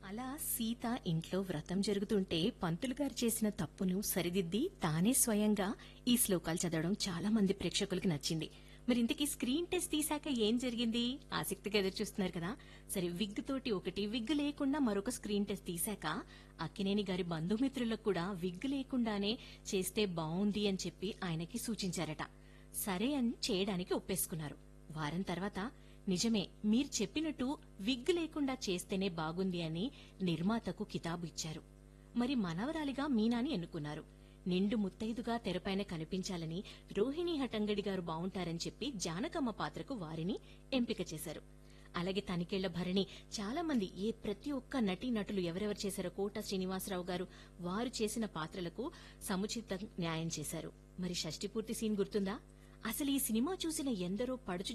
అలా సీత ఇంట్లో వ్రతం జరుగుతుంటే పంతులు గారు చేసిన తప్పును సరిదిద్ది తానే స్వయంగా ఈ శ్లోకాలు చదవడం చాలా మంది ప్రేక్షకులకి నచ్చింది మరి ఇంతకీ స్క్రీన్ టెస్ట్ తీశాక ఏం జరిగింది ఆసక్తిగా ఎదురు చూస్తున్నారు కదా సరే విగ్ తోటి ఒకటి విగ్ లేకుండా మరొక స్క్రీన్ టెస్ట్ తీశాక అక్కినేని గారి బంధుమిత్రులకు కూడా విగ్ లేకుండానే చేస్తే బావుంది అని చెప్పి ఆయనకి సూచించారట సరే అని చేయడానికి ఒప్పేసుకున్నారు వారం తర్వాత నిజమే మీరు చెప్పినట్టు విగ్ లేకుండా చేస్తేనే బాగుంది అని నిర్మాతకు కితాబు ఇచ్చారు మరి మనవరాలిగా మీనాని ఎన్నుకున్నారు నిండు ముత్తైదుగా తెరపైన కనిపించాలని రోహిణి హటంగడి గారు బావుంటారని చెప్పి జానకమ్మ పాత్రకు వారిని ఎంపిక చేశారు అలాగే తనికేళ్ల భరణి చాలా మంది ఏ ప్రతి ఒక్క నటీ నటులు ఎవరెవరు చేశారో కోట శ్రీనివాసరావు గారు వారు చేసిన పాత్రలకు సముచిత న్యాయం చేశారు మరి షష్టిపూర్తి సీన్ గుర్తుందా అసలు ఈ సినిమా చూసిన ఎందరో పడుచు